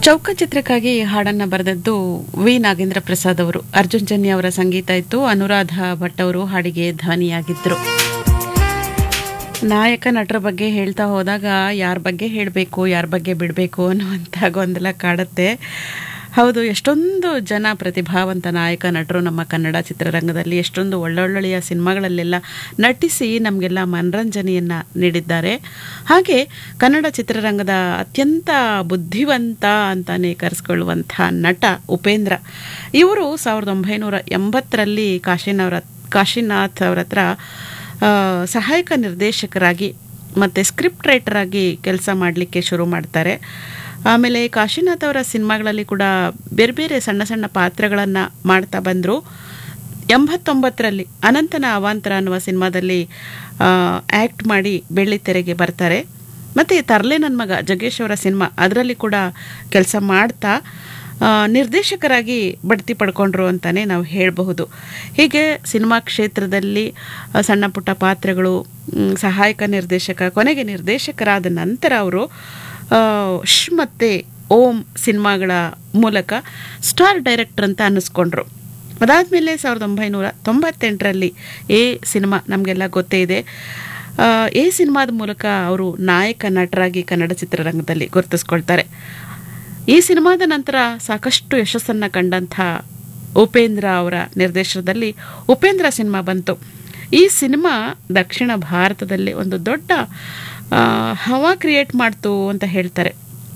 ಚೌಕ ಚಿತ್ರಕ್ಕಾಗಿ ಈ ಹಾಡನ್ನು ಬರೆದದ್ದು ವಿ ನಾಗೇಂದ್ರ ಪ್ರಸಾದ್ ಅವರು ಅರ್ಜುನ್ ಜನ್ಯ ಅವರ ಸಂಗೀತ ಇತ್ತು ಅನುರಾಧ ಭಟ್ ಅವರು ಹಾಡಿಗೆ ಧ್ವನಿಯಾಗಿದ್ದರು ನಾಯಕ ನಟರ ಬಗ್ಗೆ ಹೇಳ್ತಾ ಹೋದಾಗ ಯಾರ ಬಗ್ಗೆ ಹೇಳಬೇಕು ಯಾರ ಬಗ್ಗೆ ಬಿಡಬೇಕು ಅನ್ನುವಂಥ ಗೊಂದಲ ಕಾಡುತ್ತೆ ಹೌದು ಎಷ್ಟೊಂದು ಜನ ಪ್ರತಿಭಾವಂತ ನಾಯಕ ನಟರು ನಮ್ಮ ಕನ್ನಡ ಚಿತ್ರರಂಗದಲ್ಲಿ ಎಷ್ಟೊಂದು ಒಳ್ಳೊಳ್ಳೆಯ ಸಿನಿಮಾಗಳಲ್ಲೆಲ್ಲ ನಟಿಸಿ ನಮಗೆಲ್ಲ ಮನರಂಜನೆಯನ್ನು ನೀಡಿದ್ದಾರೆ ಹಾಗೆ ಕನ್ನಡ ಚಿತ್ರರಂಗದ ಅತ್ಯಂತ ಬುದ್ಧಿವಂತ ಅಂತಾನೆ ಕರೆಸ್ಕೊಳ್ಳುವಂಥ ನಟ ಉಪೇಂದ್ರ ಇವರು ಸಾವಿರದ ಒಂಬೈನೂರ ಎಂಬತ್ತರಲ್ಲಿ ಕಾಶಿನವರ ಕಾಶಿನಾಥ್ ಅವರ ಹತ್ರ ಆ, ಸಹಾಯಕ ನಿರ್ದೇಶಕರಾಗಿ ಮತ್ತು ಸ್ಕ್ರಿಪ್ಟ್ ರೈಟರ್ ಆಗಿ ಕೆಲಸ ಮಾಡಲಿಕ್ಕೆ ಶುರು ಮಾಡ್ತಾರೆ ಆಮೇಲೆ ಕಾಶಿನಾಥ್ ಅವರ ಸಿನಿಮಾಗಳಲ್ಲಿ ಕೂಡ ಬೇರೆ ಬೇರೆ ಸಣ್ಣ ಸಣ್ಣ ಪಾತ್ರಗಳನ್ನು ಮಾಡ್ತಾ ಬಂದರು ಎಂಬತ್ತೊಂಬತ್ತರಲ್ಲಿ ಅನಂತನ ಅವಾಂತರ ಅನ್ನುವ ಸಿನಿಮಾದಲ್ಲಿ ಆ್ಯಕ್ಟ್ ಮಾಡಿ ಬೆಳ್ಳಿ ತೆರೆಗೆ ಬರ್ತಾರೆ ಮತ್ತು ತರ್ಲೆ ನನ್ನ ಮಗ ಜಗ್ಗೇಶ್ ಅವರ ಸಿನಿಮಾ ಅದರಲ್ಲಿ ಕೂಡ ಕೆಲಸ ಮಾಡ್ತಾ ಆ, ನಿರ್ದೇಶಕರಾಗಿ ಬಡ್ತಿ ಪಡ್ಕೊಂಡ್ರು ಅಂತಲೇ ನಾವು ಹೇಳಬಹುದು ಹೀಗೆ ಸಿನಿಮಾ ಕ್ಷೇತ್ರದಲ್ಲಿ ಆ, ಸಣ್ಣ ಪುಟ್ಟ ಪಾತ್ರಗಳು ಮ್, ಸಹಾಯಕ ನಿರ್ದೇಶಕ ಕೊನೆಗೆ ನಿರ್ದೇಶಕರಾದ ನಂತರ ಅವರು ಆ, ಶ್ ಮತ್ತು ಓಂ ಸಿನಿಮಾಗಳ ಮೂಲಕ ಸ್ಟಾರ್ ಡೈರೆಕ್ಟರ್ ಅಂತ ಅನ್ನಿಸ್ಕೊಂಡ್ರು ಅದಾದಮೇಲೆ ಸಾವಿರದ ಒಂಬೈನೂರ ತೊಂಬತ್ತೆಂಟರಲ್ಲಿ ಎ ಸಿನಿಮಾ ನಮಗೆಲ್ಲ ಗೊತ್ತೇ ಇದೆ ಆ, ಎ ಸಿನಿಮಾದ ಮೂಲಕ ಅವರು ನಾಯಕ ನಟರಾಗಿ ಕನ್ನಡ ಚಿತ್ರರಂಗದಲ್ಲಿ ಗುರುತಿಸ್ಕೊಳ್ತಾರೆ ಈ ಸಿನಿಮಾದ ನಂತರ ಸಾಕಷ್ಟು ಯಶಸ್ಸನ್ನು ಕಂಡಂಥ ಉಪೇಂದ್ರ ಅವರ ನಿರ್ದೇಶನದಲ್ಲಿ ಉಪೇಂದ್ರ ಸಿನಿಮಾ ಬಂತು ಈ ಸಿನಿಮಾ ದಕ್ಷಿಣ ಭಾರತದಲ್ಲಿ ಒಂದು ದೊಡ್ಡ ಆ, ಹವಾ ಕ್ರಿಯೇಟ್ ಮಾಡ್ತು ಅಂತ ಹೇಳ್ತಾರೆ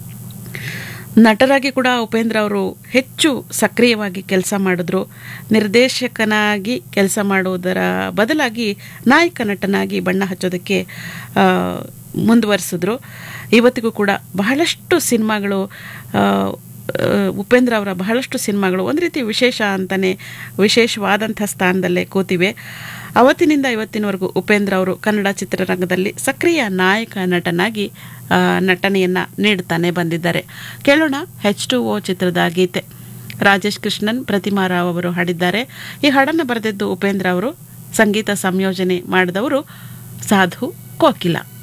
ನಟರಾಗಿ ಕೂಡ ಉಪೇಂದ್ರ ಅವರು ಹೆಚ್ಚು ಸಕ್ರಿಯವಾಗಿ ಕೆಲಸ ಮಾಡಿದ್ರು ನಿರ್ದೇಶಕನಾಗಿ ಕೆಲಸ ಮಾಡುವುದರ ಬದಲಾಗಿ ನಾಯಕ ನಟನಾಗಿ ಬಣ್ಣ ಹಚ್ಚೋದಕ್ಕೆ ಆ, ಮುಂದುವರಿಸಿದ್ರು ಇವತ್ತಿಗೂ ಕೂಡ ಬಹಳಷ್ಟು ಸಿನಿಮಾಗಳು ಆ, ಆ, ಉಪೇಂದ್ರ ಅವರ ಬಹಳಷ್ಟು ಸಿನಿಮಾಗಳು ಒಂದು ರೀತಿ ವಿಶೇಷ ಅಂತಲೇ ವಿಶೇಷವಾದಂಥ ಸ್ಥಾನದಲ್ಲೇ ಕೂತಿವೆ ಅವತ್ತಿನಿಂದ ಇವತ್ತಿನವರೆಗೂ ಉಪೇಂದ್ರ ಅವರು ಕನ್ನಡ ಚಿತ್ರರಂಗದಲ್ಲಿ ಸಕ್ರಿಯ ನಾಯಕ ನಟನಾಗಿ ಆ, ನಟನೆಯನ್ನು ನೀಡುತ್ತಾನೆ ಬಂದಿದ್ದಾರೆ ಕೇಳೋಣ ಹೆಚ್ ಟು ಓ ಚಿತ್ರದ ಗೀತೆ ರಾಜೇಶ್ ಕೃಷ್ಣನ್ ಪ್ರತಿಮಾ ರಾವ್ ಅವರು ಹಾಡಿದ್ದಾರೆ ಈ ಹಾಡನ್ನು ಬರೆದಿದ್ದು ಉಪೇಂದ್ರ ಅವರು ಸಂಗೀತ ಸಂಯೋಜನೆ ಮಾಡಿದವರು ಸಾಧು ಕೋಕಿಲ